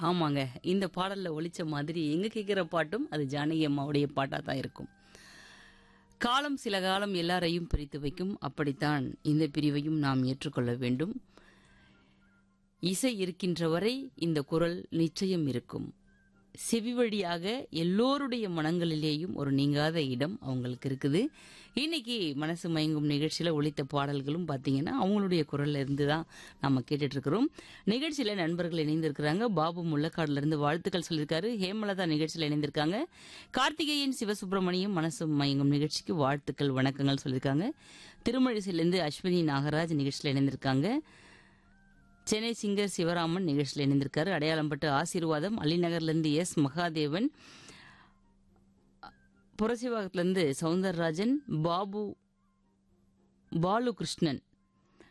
ஆமாங்க இந்த பாடல்ல ஒலிச்ச மாதிரி எங்க கேட்கிற பாட்டும் அது ஜானகி அம்மாவுடைய பாட்டா தான் இருக்கும் காலம் சில காலம் எல்லாரையும் பிரித்து வைக்கும் அப்படித்தான் இந்த பிரிவையும் நாம் ஏற்றுக்கொள்ள வேண்டும் இசை இருக்கின்ற வரை இந்த குரல் நிச்சயம் இருக்கும் செவி வழியாக எல்லோருடைய மனங்களிலேயும் ஒரு நீங்காத இடம் அவங்களுக்கு இருக்குது இன்னைக்கு மனசு மயங்கும் நிகழ்ச்சியில ஒலித்த பாடல்களும் பார்த்தீங்கன்னா அவங்களுடைய குரல்ல இருந்து தான் நம்ம கேட்டுட்டு இருக்கிறோம் நிகழ்ச்சியில நண்பர்கள் இணைந்திருக்கிறாங்க பாபு முள்ளக்காடுல இருந்து வாழ்த்துக்கள் சொல்லியிருக்காரு ஹேமலதா நிகழ்ச்சியில இணைந்திருக்காங்க கார்த்திகேயன் சிவசுப்பிரமணியம் மனசு மயங்கும் நிகழ்ச்சிக்கு வாழ்த்துக்கள் வணக்கங்கள் சொல்லியிருக்காங்க திருமழிசையிலிருந்து அஸ்வினி நாகராஜ் நிகழ்ச்சியில இணைந்திருக்காங்க சென்னை சிங்கர் சிவராமன் நிகழ்ச்சியில் இணைந்திருக்காரு அடையாளம்பட்டு ஆசீர்வாதம் அலிநகர்லேருந்து எஸ் மகாதேவன் புரசிவாகத்திலிருந்து சவுந்தரராஜன் பாபு பாலு கிருஷ்ணன்